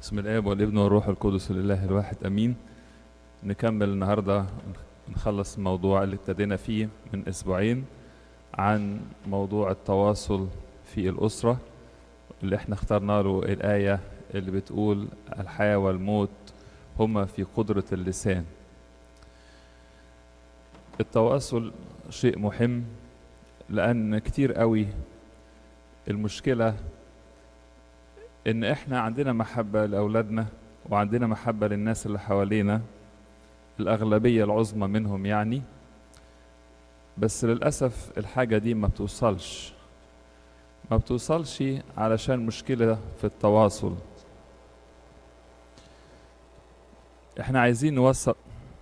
بسم الاب والابن والروح القدس لله الواحد امين نكمل النهارده نخلص الموضوع اللي ابتدينا فيه من اسبوعين عن موضوع التواصل في الاسره اللي احنا اخترنا له الايه اللي بتقول الحياه والموت هما في قدره اللسان التواصل شيء مهم لان كتير قوي المشكله ان احنا عندنا محبه لاولادنا وعندنا محبه للناس اللي حوالينا الاغلبيه العظمى منهم يعني بس للاسف الحاجه دي ما بتوصلش ما بتوصلش علشان مشكله في التواصل احنا عايزين نوصل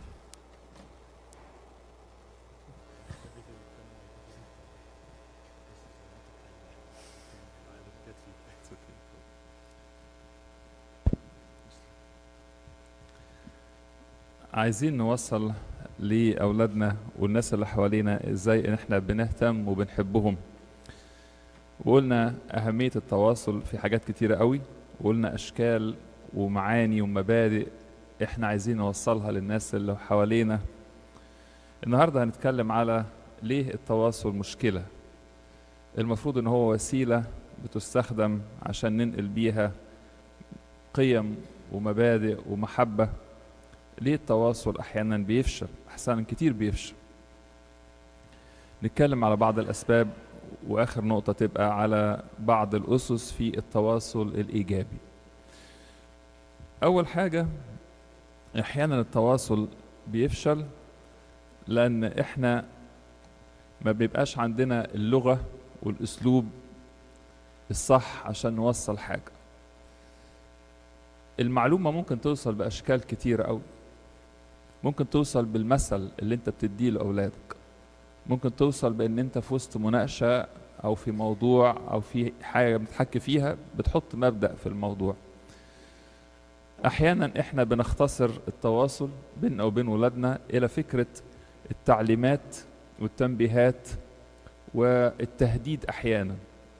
عايزين نوصل لأولادنا والناس اللي حوالينا ازاي ان احنا بنهتم وبنحبهم وقلنا أهمية التواصل في حاجات كتيرة قوي وقلنا أشكال ومعاني ومبادئ احنا عايزين نوصلها للناس اللي حوالينا النهاردة هنتكلم على ليه التواصل مشكلة المفروض ان هو وسيلة بتستخدم عشان ننقل بيها قيم ومبادئ ومحبة ليه التواصل احيانا بيفشل احيانا كتير بيفشل نتكلم على بعض الاسباب واخر نقطه تبقى على بعض الاسس في التواصل الايجابي اول حاجه احيانا التواصل بيفشل لان احنا ما بيبقاش عندنا اللغه والاسلوب الصح عشان نوصل حاجه المعلومه ممكن توصل باشكال كتيره قوي ممكن توصل بالمثل اللي انت بتديه لاولادك ممكن توصل بان انت في وسط مناقشه او في موضوع او في حاجه بنتحكي فيها بتحط مبدا في الموضوع احيانا احنا بنختصر التواصل بيننا وبين ولادنا الى فكره التعليمات والتنبيهات والتهديد احيانا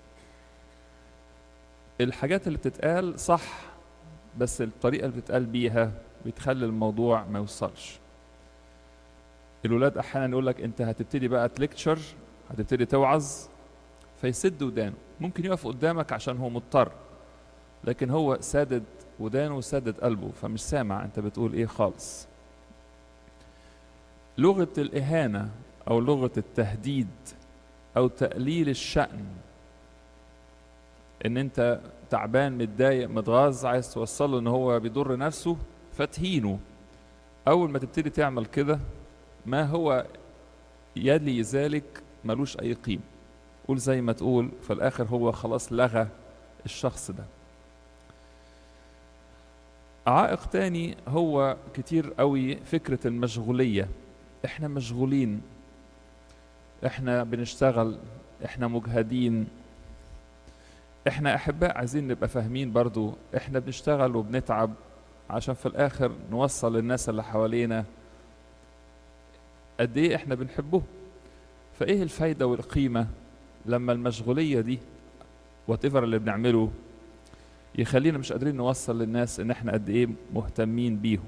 الحاجات اللي بتتقال صح بس الطريقه اللي بتتقال بيها بتخلي الموضوع ما يوصلش الولاد احيانا يقول لك انت هتبتدي بقى تلكتشر هتبتدي توعظ فيسد ودانه ممكن يقف قدامك عشان هو مضطر لكن هو سادد ودانه وسادد قلبه فمش سامع انت بتقول ايه خالص لغه الاهانه او لغه التهديد او تقليل الشأن ان انت تعبان متضايق متغاظ عايز توصله ان هو بيضر نفسه فتهينه اول ما تبتدي تعمل كده ما هو يلي ذلك ملوش اي قيمه قول زي ما تقول في الاخر هو خلاص لغى الشخص ده عائق تاني هو كتير قوي فكرة المشغولية احنا مشغولين احنا بنشتغل احنا مجهدين احنا احباء عايزين نبقى فاهمين برضو احنا بنشتغل وبنتعب عشان في الاخر نوصل للناس اللي حوالينا قد ايه احنا بنحبه فايه الفايدة والقيمة لما المشغولية دي وات اللي بنعمله يخلينا مش قادرين نوصل للناس ان احنا قد ايه مهتمين بيهم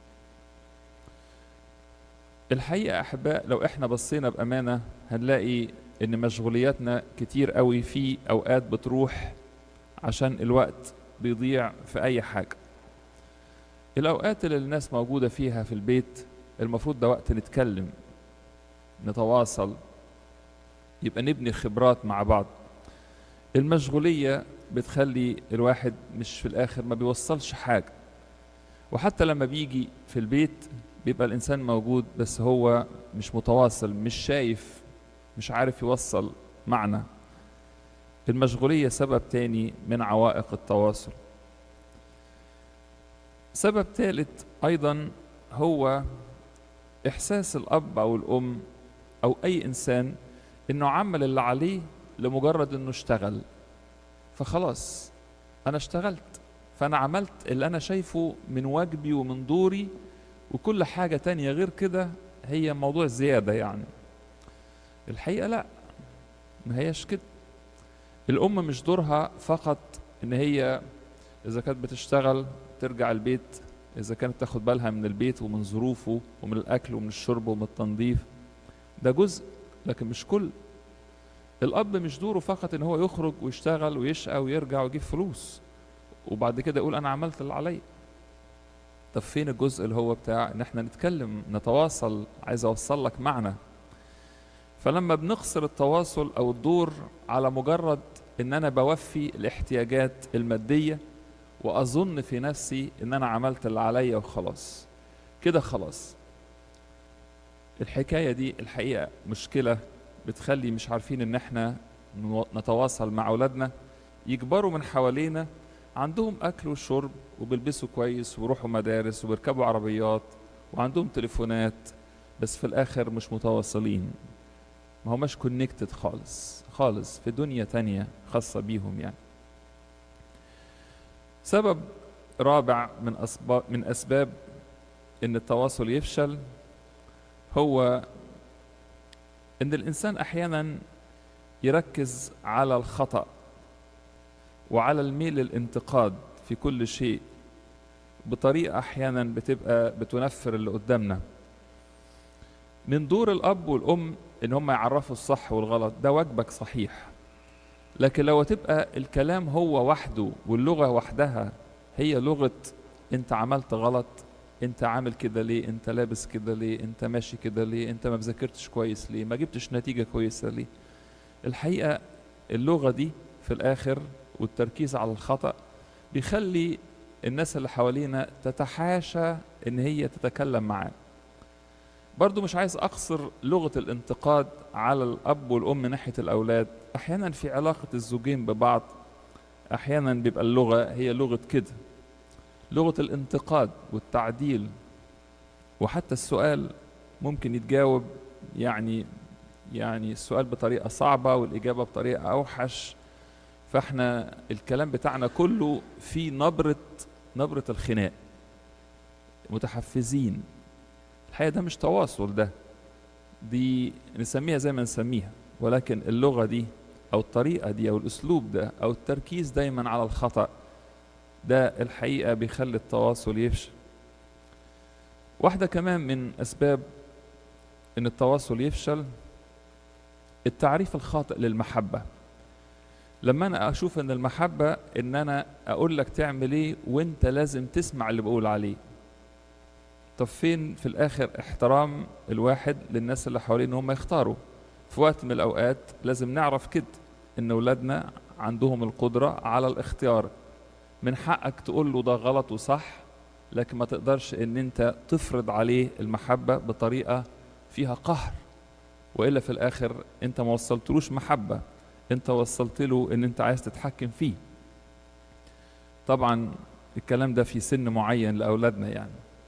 الحقيقة احباء لو احنا بصينا بامانة هنلاقي ان مشغولياتنا كتير قوي في اوقات بتروح عشان الوقت بيضيع في اي حاجة الاوقات اللي الناس موجودة فيها في البيت المفروض ده وقت نتكلم نتواصل يبقى نبني خبرات مع بعض المشغولية بتخلي الواحد مش في الاخر ما بيوصلش حاجة وحتى لما بيجي في البيت بيبقى الانسان موجود بس هو مش متواصل مش شايف مش عارف يوصل معنى المشغولية سبب تاني من عوائق التواصل سبب ثالث أيضا هو إحساس الأب أو الأم أو أي إنسان إنه عمل اللي عليه لمجرد إنه اشتغل فخلاص أنا اشتغلت فأنا عملت اللي أنا شايفه من واجبي ومن دوري وكل حاجة تانية غير كده هي موضوع زيادة يعني الحقيقة لا ما هيش كده الأم مش دورها فقط إن هي اذا كانت بتشتغل ترجع البيت اذا كانت تاخد بالها من البيت ومن ظروفه ومن الاكل ومن الشرب ومن التنظيف ده جزء لكن مش كل الاب مش دوره فقط ان هو يخرج ويشتغل ويشقى ويرجع ويجيب فلوس وبعد كده يقول انا عملت اللي عليا طب فين الجزء اللي هو بتاع ان احنا نتكلم نتواصل عايز اوصل لك معنى فلما بنخسر التواصل او الدور على مجرد ان انا بوفي الاحتياجات الماديه واظن في نفسي ان انا عملت اللي عليا وخلاص كده خلاص الحكايه دي الحقيقه مشكله بتخلي مش عارفين ان احنا نتواصل مع اولادنا يكبروا من حوالينا عندهم اكل وشرب وبيلبسوا كويس وبيروحوا مدارس وبيركبوا عربيات وعندهم تليفونات بس في الاخر مش متواصلين ما هماش كونكتد خالص خالص في دنيا تانية خاصة بيهم يعني سبب رابع من أسباب من أسباب إن التواصل يفشل هو إن الإنسان أحيانا يركز على الخطأ وعلى الميل للانتقاد في كل شيء بطريقة أحيانا بتبقى بتنفر اللي قدامنا من دور الأب والأم إن هم يعرفوا الصح والغلط ده واجبك صحيح لكن لو تبقى الكلام هو وحده واللغة وحدها هي لغة أنت عملت غلط أنت عامل كده ليه أنت لابس كده ليه أنت ماشي كده ليه أنت ما مذاكرتش كويس ليه ما جبتش نتيجة كويسة ليه الحقيقة اللغة دي في الآخر والتركيز على الخطأ بيخلي الناس اللي حوالينا تتحاشى ان هي تتكلم معاه برضو مش عايز اقصر لغة الانتقاد على الاب والام من ناحية الاولاد احيانا في علاقة الزوجين ببعض احيانا بيبقى اللغة هي لغة كده لغة الانتقاد والتعديل وحتى السؤال ممكن يتجاوب يعني يعني السؤال بطريقة صعبة والإجابة بطريقة أوحش فاحنا الكلام بتاعنا كله في نبرة نبرة الخناق متحفزين الحقيقة ده مش تواصل ده دي نسميها زي ما نسميها ولكن اللغة دي أو الطريقة دي أو الأسلوب ده أو التركيز دايما على الخطأ ده الحقيقة بيخلي التواصل يفشل واحدة كمان من أسباب إن التواصل يفشل التعريف الخاطئ للمحبة لما انا اشوف ان المحبه ان انا اقول لك تعمل ايه وانت لازم تسمع اللي بقول عليه طب فين في الاخر احترام الواحد للناس اللي حواليه ان هم يختاروا في وقت من الاوقات لازم نعرف كده ان اولادنا عندهم القدره على الاختيار من حقك تقول له ده غلط وصح لكن ما تقدرش ان انت تفرض عليه المحبه بطريقه فيها قهر والا في الاخر انت ما وصلتلوش محبه انت وصلت له ان انت عايز تتحكم فيه طبعا الكلام ده في سن معين لاولادنا يعني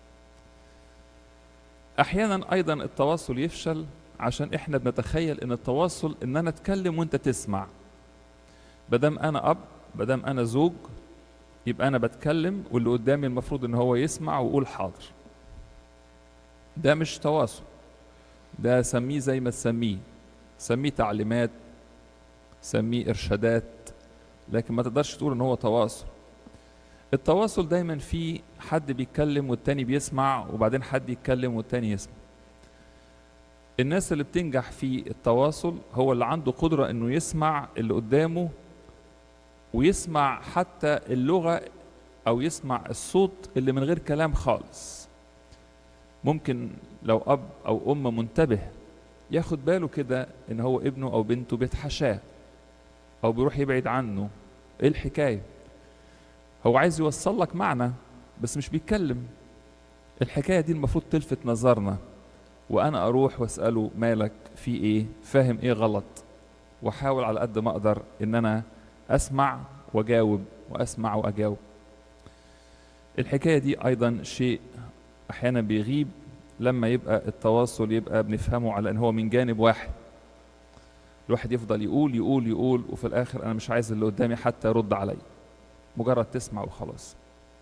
احيانا ايضا التواصل يفشل عشان احنا بنتخيل ان التواصل ان انا اتكلم وانت تسمع بدم انا اب بدم انا زوج يبقى انا بتكلم واللي قدامي المفروض ان هو يسمع ويقول حاضر ده مش تواصل ده سميه زي ما تسميه سميه تعليمات سميه ارشادات لكن ما تقدرش تقول ان هو تواصل التواصل دايما في حد بيتكلم والتاني بيسمع وبعدين حد يتكلم والتاني يسمع الناس اللي بتنجح في التواصل هو اللي عنده قدرة انه يسمع اللي قدامه ويسمع حتى اللغة او يسمع الصوت اللي من غير كلام خالص ممكن لو اب او ام منتبه ياخد باله كده ان هو ابنه او بنته بيتحشاه او بيروح يبعد عنه ايه الحكايه هو عايز يوصل لك معنى بس مش بيتكلم الحكايه دي المفروض تلفت نظرنا وانا اروح واساله مالك في ايه فاهم ايه غلط واحاول على قد ما اقدر ان انا اسمع واجاوب واسمع واجاوب الحكايه دي ايضا شيء احيانا بيغيب لما يبقى التواصل يبقى بنفهمه على ان هو من جانب واحد الواحد يفضل يقول يقول يقول وفي الاخر انا مش عايز اللي قدامي حتى يرد عليا مجرد تسمع وخلاص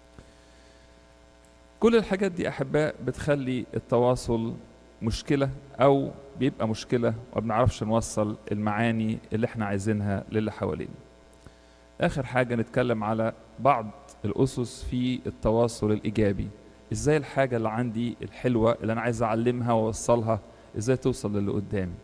كل الحاجات دي احباء بتخلي التواصل مشكله او بيبقى مشكله وما بنعرفش نوصل المعاني اللي احنا عايزينها للي حوالينا اخر حاجه نتكلم على بعض الاسس في التواصل الايجابي ازاي الحاجه اللي عندي الحلوه اللي انا عايز اعلمها واوصلها ازاي توصل للي قدامي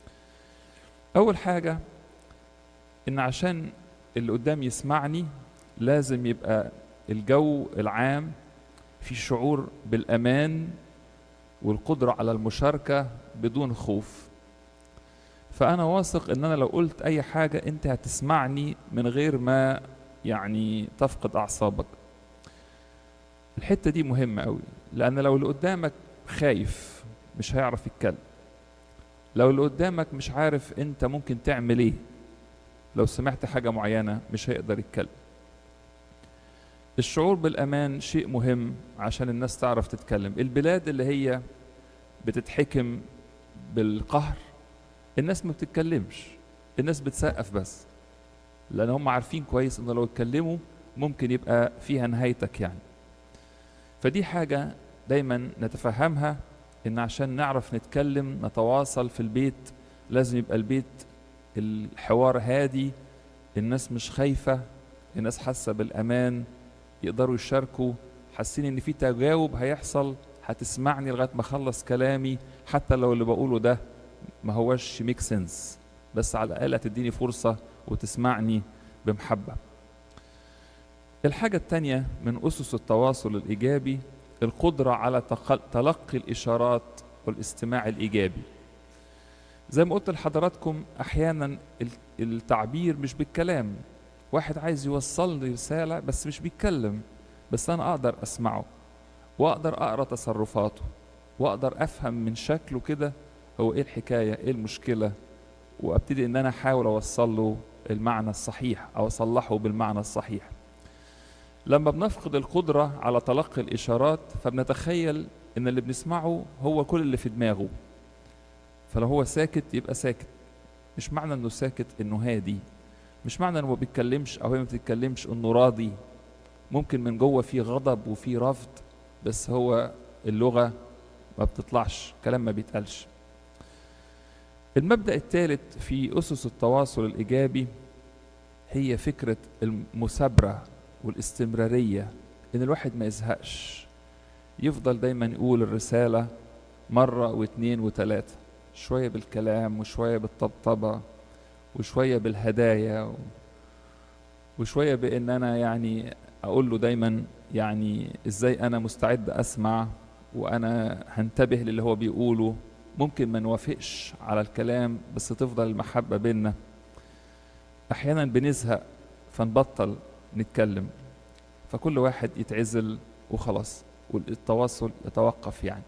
اول حاجه ان عشان اللي قدامي يسمعني لازم يبقى الجو العام في شعور بالامان والقدره على المشاركه بدون خوف فانا واثق ان انا لو قلت اي حاجه انت هتسمعني من غير ما يعني تفقد اعصابك الحته دي مهمه قوي لان لو اللي قدامك خايف مش هيعرف يتكلم لو اللي قدامك مش عارف انت ممكن تعمل ايه لو سمعت حاجه معينه مش هيقدر يتكلم الشعور بالامان شيء مهم عشان الناس تعرف تتكلم البلاد اللي هي بتتحكم بالقهر الناس ما بتتكلمش الناس بتسقف بس لان هم عارفين كويس ان لو اتكلموا ممكن يبقى فيها نهايتك يعني فدي حاجة دايما نتفهمها ان عشان نعرف نتكلم نتواصل في البيت لازم يبقى البيت الحوار هادي الناس مش خايفة الناس حاسة بالامان يقدروا يشاركوا حاسين ان في تجاوب هيحصل هتسمعني لغاية ما اخلص كلامي حتى لو اللي بقوله ده ما هوش ميك سنس بس على الاقل هتديني فرصة وتسمعني بمحبة الحاجة التانية من أسس التواصل الإيجابي القدرة على تلقي الإشارات والاستماع الإيجابي زي ما قلت لحضراتكم أحيانا التعبير مش بالكلام واحد عايز يوصل لي رسالة بس مش بيتكلم بس أنا أقدر أسمعه وأقدر أقرأ تصرفاته وأقدر أفهم من شكله كده هو إيه الحكاية إيه المشكلة وأبتدي إن أنا أحاول أوصل له المعنى الصحيح أو أصلحه بالمعنى الصحيح لما بنفقد القدرة على تلقي الإشارات فبنتخيل إن اللي بنسمعه هو كل اللي في دماغه فلو هو ساكت يبقى ساكت مش معنى إنه ساكت إنه هادي مش معنى إنه ما بيتكلمش أو هي ما بتتكلمش إنه راضي ممكن من جوه في غضب وفي رفض بس هو اللغة ما بتطلعش كلام ما بيتقالش المبدأ الثالث في أسس التواصل الإيجابي هي فكرة المثابرة والاستمرارية إن الواحد ما يزهقش يفضل دايما يقول الرسالة مرة واثنين وثلاثة شوية بالكلام وشوية بالطبطبة وشوية بالهدايا وشوية بإن أنا يعني أقول له دايما يعني إزاي أنا مستعد أسمع وأنا هنتبه للي هو بيقوله ممكن ما نوافقش على الكلام بس تفضل المحبة بينا أحيانا بنزهق فنبطل نتكلم فكل واحد يتعزل وخلاص والتواصل يتوقف يعني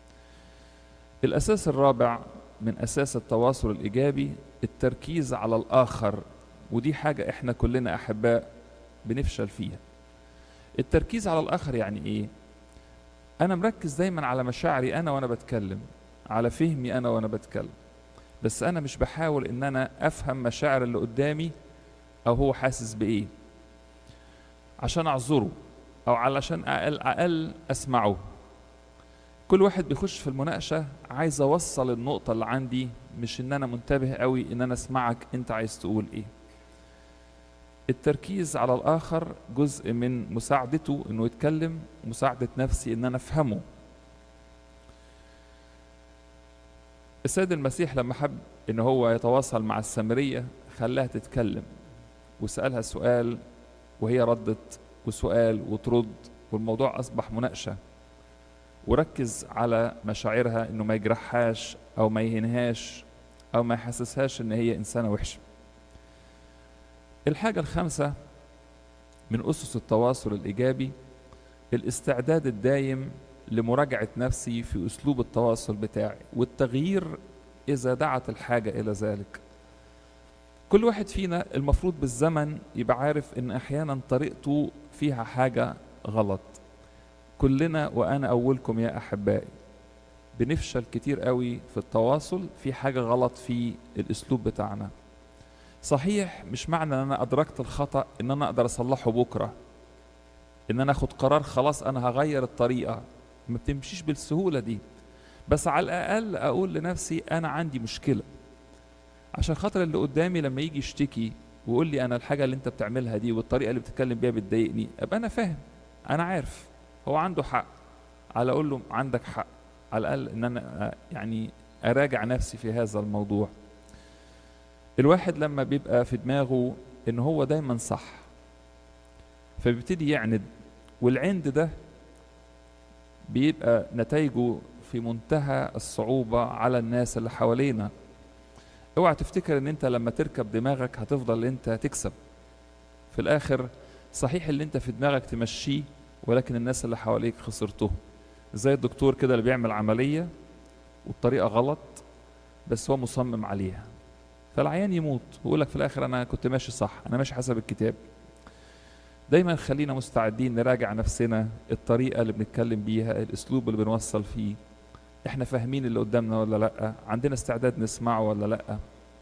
الأساس الرابع من أساس التواصل الإيجابي التركيز على الآخر ودي حاجة إحنا كلنا أحباء بنفشل فيها التركيز على الآخر يعني إيه؟ أنا مركز دايما على مشاعري أنا وأنا بتكلم على فهمي أنا وأنا بتكلم بس أنا مش بحاول إن أنا أفهم مشاعر اللي قدامي أو هو حاسس بإيه عشان أعذره أو علشان أقل أقل أسمعه كل واحد بيخش في المناقشة عايز أوصل النقطة اللي عندي مش إن أنا منتبه قوي إن أنا أسمعك أنت عايز تقول إيه التركيز على الآخر جزء من مساعدته إنه يتكلم مساعدة نفسي إن أنا أفهمه السيد المسيح لما حب إن هو يتواصل مع السامرية خلاها تتكلم وسألها سؤال وهي ردت وسؤال وترد والموضوع أصبح مناقشة وركز على مشاعرها إنه ما يجرحهاش أو ما يهنهاش أو ما يحسسهاش إن هي إنسانة وحشة الحاجة الخامسة من أسس التواصل الإيجابي الاستعداد الدايم لمراجعة نفسي في أسلوب التواصل بتاعي والتغيير إذا دعت الحاجة إلى ذلك كل واحد فينا المفروض بالزمن يبقى عارف إن أحيانا طريقته فيها حاجة غلط كلنا وأنا أولكم يا أحبائي بنفشل كتير قوي في التواصل في حاجة غلط في الأسلوب بتاعنا صحيح مش معنى ان انا ادركت الخطا ان انا اقدر اصلحه بكره ان انا اخد قرار خلاص انا هغير الطريقه ما بتمشيش بالسهوله دي بس على الاقل اقول لنفسي انا عندي مشكله عشان خاطر اللي قدامي لما يجي يشتكي ويقول لي انا الحاجه اللي انت بتعملها دي والطريقه اللي بتتكلم بيها بتضايقني ابقى انا فاهم انا عارف هو عنده حق على اقول له عندك حق على الاقل ان انا يعني اراجع نفسي في هذا الموضوع الواحد لما بيبقى في دماغه ان هو دايما صح فبيبتدي يعند والعند ده بيبقى نتائجه في منتهى الصعوبة على الناس اللي حوالينا اوعى تفتكر ان انت لما تركب دماغك هتفضل انت تكسب في الاخر صحيح اللي انت في دماغك تمشيه ولكن الناس اللي حواليك خسرتهم زي الدكتور كده اللي بيعمل عملية والطريقة غلط بس هو مصمم عليها فالعيان يموت ويقول لك في الاخر انا كنت ماشي صح انا ماشي حسب الكتاب دايما خلينا مستعدين نراجع نفسنا الطريقة اللي بنتكلم بيها الاسلوب اللي بنوصل فيه احنا فاهمين اللي قدامنا ولا لا عندنا استعداد نسمعه ولا لا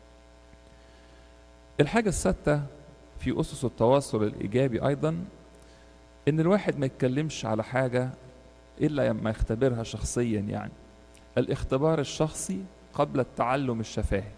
الحاجة السادسة في أسس التواصل الإيجابي أيضا إن الواحد ما يتكلمش على حاجة إلا لما يختبرها شخصيا يعني الاختبار الشخصي قبل التعلم الشفاهي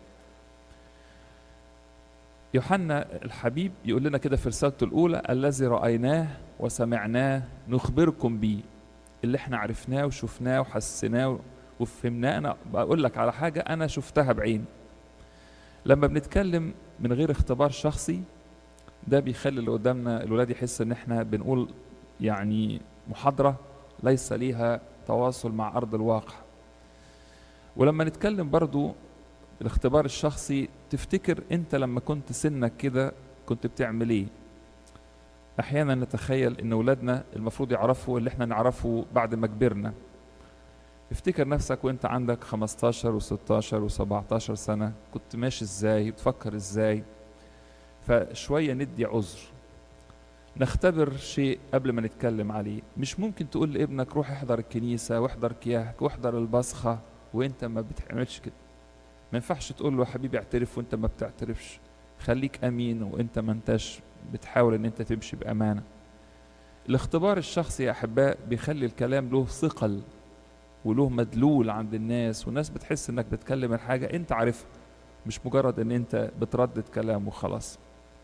يوحنا الحبيب يقول لنا كده في رسالته الأولى الذي رأيناه وسمعناه نخبركم بيه اللي احنا عرفناه وشفناه وحسيناه وفهمناه انا بقول لك على حاجه انا شفتها بعيني لما بنتكلم من غير اختبار شخصي ده بيخلي اللي قدامنا الولاد يحس ان احنا بنقول يعني محاضره ليس ليها تواصل مع ارض الواقع ولما نتكلم برضو الاختبار الشخصي تفتكر انت لما كنت سنك كده كنت بتعمل ايه احيانا نتخيل ان اولادنا المفروض يعرفوا اللي احنا نعرفه بعد ما كبرنا افتكر نفسك وانت عندك 15 و16 و17 سنة كنت ماشي ازاي بتفكر ازاي فشوية ندي عذر نختبر شيء قبل ما نتكلم عليه مش ممكن تقول لابنك روح احضر الكنيسة واحضر كياهك واحضر البصخة وانت ما بتعملش كده ما ينفعش تقول له يا حبيبي اعترف وانت ما بتعترفش خليك امين وانت ما انتش بتحاول ان انت تمشي بامانه الاختبار الشخصي يا احباء بيخلي الكلام له ثقل وله مدلول عند الناس والناس بتحس انك بتكلم الحاجه انت عارفها مش مجرد ان انت بتردد كلام وخلاص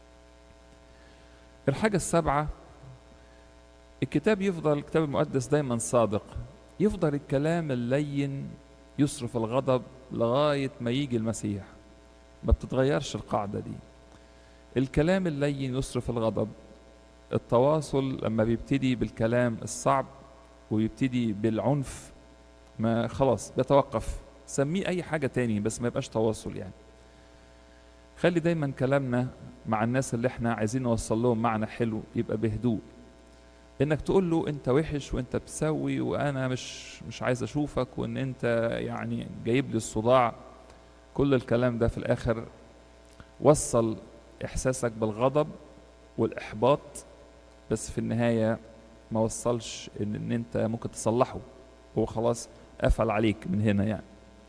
الحاجه السابعه الكتاب يفضل الكتاب المقدس دايما صادق يفضل الكلام اللين يصرف الغضب لغايه ما يجي المسيح ما بتتغيرش القاعده دي الكلام اللين يصرف الغضب التواصل لما بيبتدي بالكلام الصعب ويبتدي بالعنف ما خلاص بيتوقف سميه اي حاجة تاني بس ما يبقاش تواصل يعني خلي دايما كلامنا مع الناس اللي احنا عايزين نوصل لهم معنى حلو يبقى بهدوء انك تقول له انت وحش وانت بتسوي وانا مش مش عايز اشوفك وان انت يعني جايب لي الصداع كل الكلام ده في الاخر وصل احساسك بالغضب والاحباط بس في النهايه ما وصلش ان, إن انت ممكن تصلحه هو خلاص قفل عليك من هنا يعني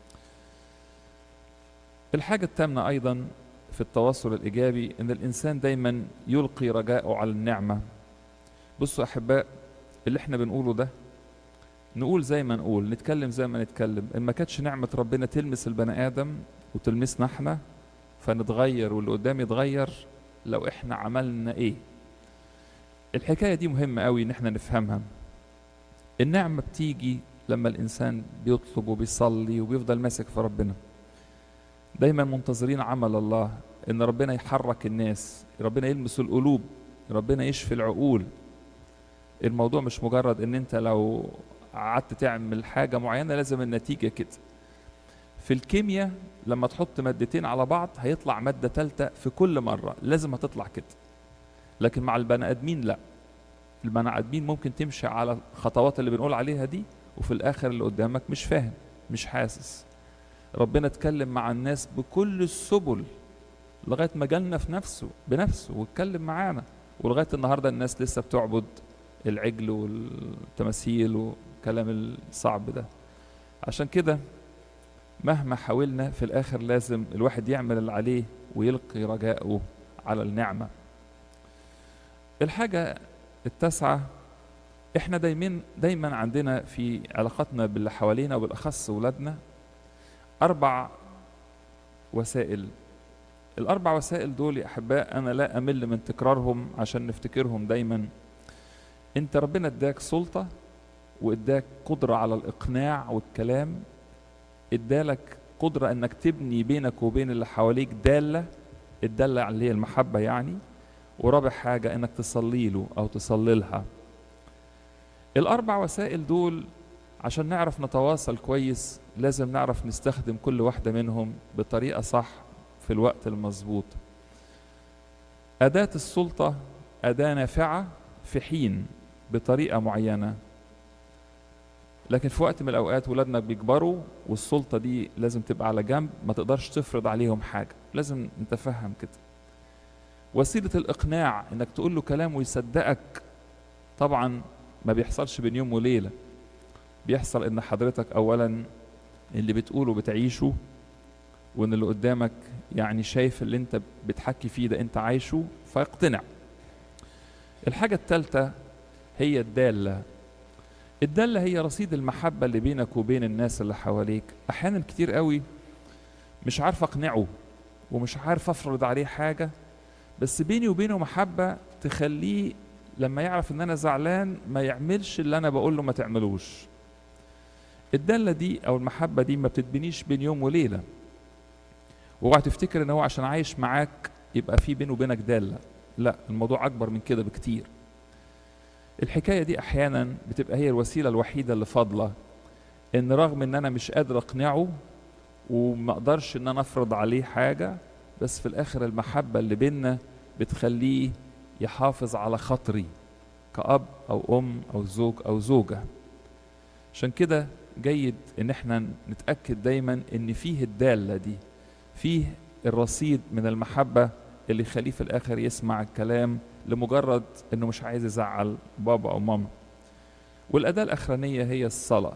الحاجة الثامنة أيضا في التواصل الإيجابي إن الإنسان دايما يلقي رجاءه على النعمة بصوا أحباء اللي احنا بنقوله ده نقول زي ما نقول نتكلم زي ما نتكلم إن ما كانتش نعمة ربنا تلمس البني آدم وتلمسنا احنا فنتغير واللي قدام يتغير لو احنا عملنا ايه الحكاية دي مهمة قوي ان احنا نفهمها النعمة بتيجي لما الانسان بيطلب وبيصلي وبيفضل ماسك في ربنا دايما منتظرين عمل الله ان ربنا يحرك الناس ربنا يلمس القلوب ربنا يشفي العقول الموضوع مش مجرد ان انت لو قعدت تعمل حاجة معينة لازم النتيجة كده في الكيمياء لما تحط مادتين على بعض هيطلع مادة تالتة في كل مرة لازم هتطلع كده لكن مع البني آدمين لا البني آدمين ممكن تمشي على الخطوات اللي بنقول عليها دي وفي الآخر اللي قدامك مش فاهم مش حاسس ربنا اتكلم مع الناس بكل السبل لغاية ما جالنا في نفسه بنفسه واتكلم معانا ولغاية النهاردة الناس لسه بتعبد العجل والتماثيل والكلام الصعب ده عشان كده مهما حاولنا في الآخر لازم الواحد يعمل اللي عليه ويلقي رجاءه على النعمة الحاجة التاسعة احنا دايما دايما عندنا في علاقاتنا باللي حوالينا وبالأخص ولادنا أربع وسائل الاربع وسائل دول يا احباء انا لا امل من تكرارهم عشان نفتكرهم دايما انت ربنا اداك سلطه واداك قدره على الاقناع والكلام ادالك قدره انك تبني بينك وبين اللي حواليك داله الداله اللي هي المحبه يعني ورابع حاجه انك تصلي له او تصلي لها الاربع وسائل دول عشان نعرف نتواصل كويس لازم نعرف نستخدم كل واحده منهم بطريقه صح في الوقت المظبوط أداة السلطة أداة نافعة في حين بطريقة معينة لكن في وقت من الأوقات ولادنا بيكبروا والسلطة دي لازم تبقى على جنب ما تقدرش تفرض عليهم حاجة لازم نتفهم كده وسيلة الإقناع إنك تقول له كلام ويصدقك طبعا ما بيحصلش بين يوم وليلة بيحصل إن حضرتك أولا اللي بتقوله بتعيشه وان اللي قدامك يعني شايف اللي انت بتحكي فيه ده انت عايشه فيقتنع الحاجة الثالثة هي الدالة الدالة هي رصيد المحبة اللي بينك وبين الناس اللي حواليك أحيانا كتير قوي مش عارف أقنعه ومش عارف أفرض عليه حاجة بس بيني وبينه محبة تخليه لما يعرف إن أنا زعلان ما يعملش اللي أنا بقول له ما تعملوش الدالة دي أو المحبة دي ما بتتبنيش بين يوم وليلة واوعى تفتكر ان هو عشان عايش معاك يبقى في بينه وبينك داله لا الموضوع اكبر من كده بكتير الحكايه دي احيانا بتبقى هي الوسيله الوحيده اللي فاضله ان رغم ان انا مش قادر اقنعه وما اقدرش ان انا افرض عليه حاجه بس في الاخر المحبه اللي بينا بتخليه يحافظ على خاطري كأب أو أم أو زوج أو زوجة عشان كده جيد إن احنا نتأكد دايما إن فيه الدالة دي فيه الرصيد من المحبة اللي يخليه في الآخر يسمع الكلام لمجرد إنه مش عايز يزعل بابا أو ماما والأداة الأخرانية هي الصلاة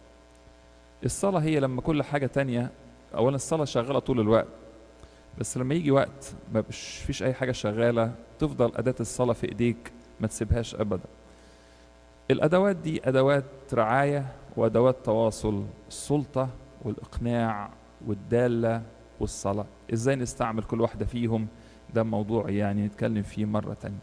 الصلاة هي لما كل حاجة تانية أولا الصلاة شغالة طول الوقت بس لما يجي وقت ما فيش أي حاجة شغالة تفضل أداة الصلاة في إيديك ما تسيبهاش أبدا الأدوات دي أدوات رعاية وأدوات تواصل السلطة والإقناع والدالة والصلاة ازاي نستعمل كل واحدة فيهم ده موضوع يعني نتكلم فيه مرة تانية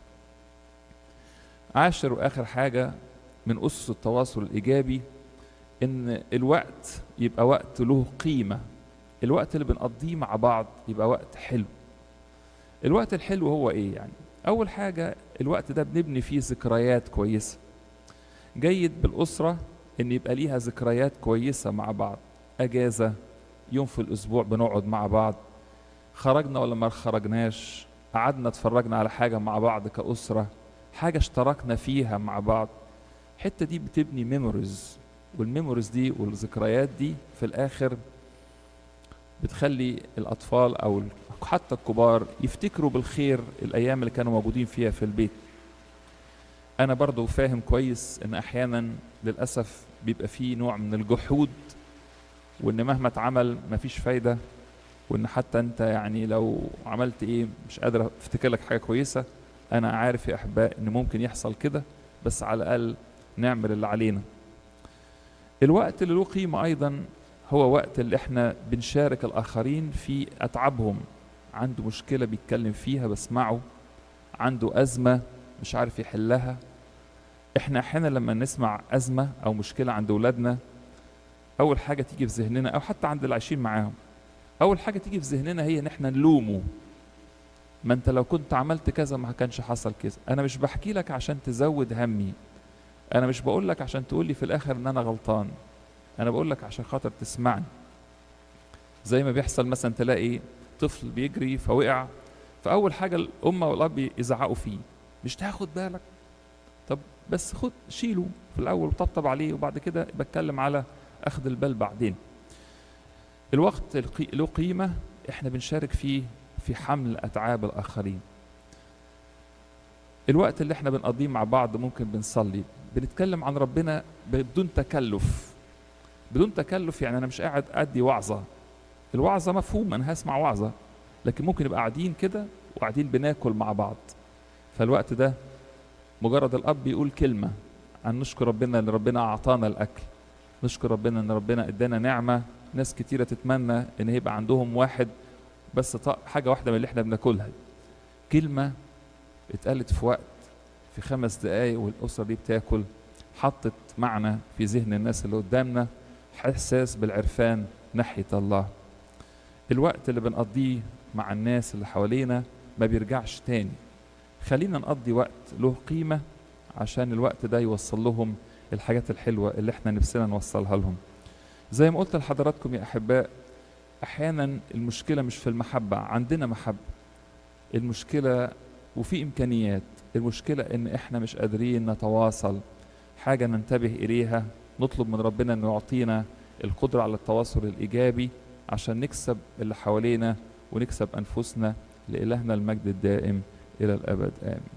عاشر واخر حاجة من اسس التواصل الايجابي ان الوقت يبقى وقت له قيمة الوقت اللي بنقضيه مع بعض يبقى وقت حلو الوقت الحلو هو ايه يعني اول حاجة الوقت ده بنبني فيه ذكريات كويسة جيد بالاسرة ان يبقى ليها ذكريات كويسة مع بعض اجازة يوم في الاسبوع بنقعد مع بعض خرجنا ولا ما خرجناش قعدنا اتفرجنا على حاجه مع بعض كاسره حاجه اشتركنا فيها مع بعض الحته دي بتبني ميموريز والميموريز دي والذكريات دي في الاخر بتخلي الاطفال او حتى الكبار يفتكروا بالخير الايام اللي كانوا موجودين فيها في البيت انا برضو فاهم كويس ان احيانا للاسف بيبقى فيه نوع من الجحود وان مهما اتعمل مفيش فايده وان حتى انت يعني لو عملت ايه مش قادر افتكر لك حاجه كويسه انا عارف يا احباء ان ممكن يحصل كده بس على الاقل نعمل اللي علينا الوقت اللي له قيمه ايضا هو وقت اللي احنا بنشارك الاخرين في اتعابهم عنده مشكله بيتكلم فيها بسمعه عنده ازمه مش عارف يحلها احنا احيانا لما نسمع ازمه او مشكله عند اولادنا اول حاجه تيجي في ذهننا او حتى عند اللي عايشين معاهم اول حاجه تيجي في ذهننا هي ان احنا نلومه ما انت لو كنت عملت كذا ما كانش حصل كذا انا مش بحكي لك عشان تزود همي انا مش بقول لك عشان تقول لي في الاخر ان انا غلطان انا بقول لك عشان خاطر تسمعني زي ما بيحصل مثلا تلاقي طفل بيجري فوقع فاول حاجه الام والاب يزعقوا فيه مش تاخد بالك طب بس خد شيله في الاول وطبطب عليه وبعد كده بتكلم على اخذ البال بعدين الوقت له قيمه احنا بنشارك فيه في حمل اتعاب الاخرين الوقت اللي احنا بنقضيه مع بعض ممكن بنصلي بنتكلم عن ربنا بدون تكلف بدون تكلف يعني انا مش قاعد ادي وعظه الوعظه مفهوم انا هسمع وعظه لكن ممكن نبقى قاعدين كده وقاعدين بناكل مع بعض فالوقت ده مجرد الاب يقول كلمه عن نشكر ربنا ان ربنا اعطانا الاكل نشكر ربنا ان ربنا ادانا نعمه ناس كتيره تتمنى ان يبقى عندهم واحد بس ط- حاجة واحدة من اللي احنا بناكلها كلمة اتقالت في وقت في خمس دقايق والأسرة دي بتاكل حطت معنى في ذهن الناس اللي قدامنا إحساس بالعرفان ناحية الله الوقت اللي بنقضيه مع الناس اللي حوالينا ما بيرجعش تاني خلينا نقضي وقت له قيمة عشان الوقت ده يوصل لهم الحاجات الحلوة اللي احنا نفسنا نوصلها لهم زي ما قلت لحضراتكم يا أحباء أحيانا المشكلة مش في المحبة عندنا محبة المشكلة وفي إمكانيات المشكلة إن إحنا مش قادرين نتواصل حاجة ننتبه إليها نطلب من ربنا إنه يعطينا القدرة على التواصل الإيجابي عشان نكسب اللي حوالينا ونكسب أنفسنا لإلهنا المجد الدائم إلى الأبد آمين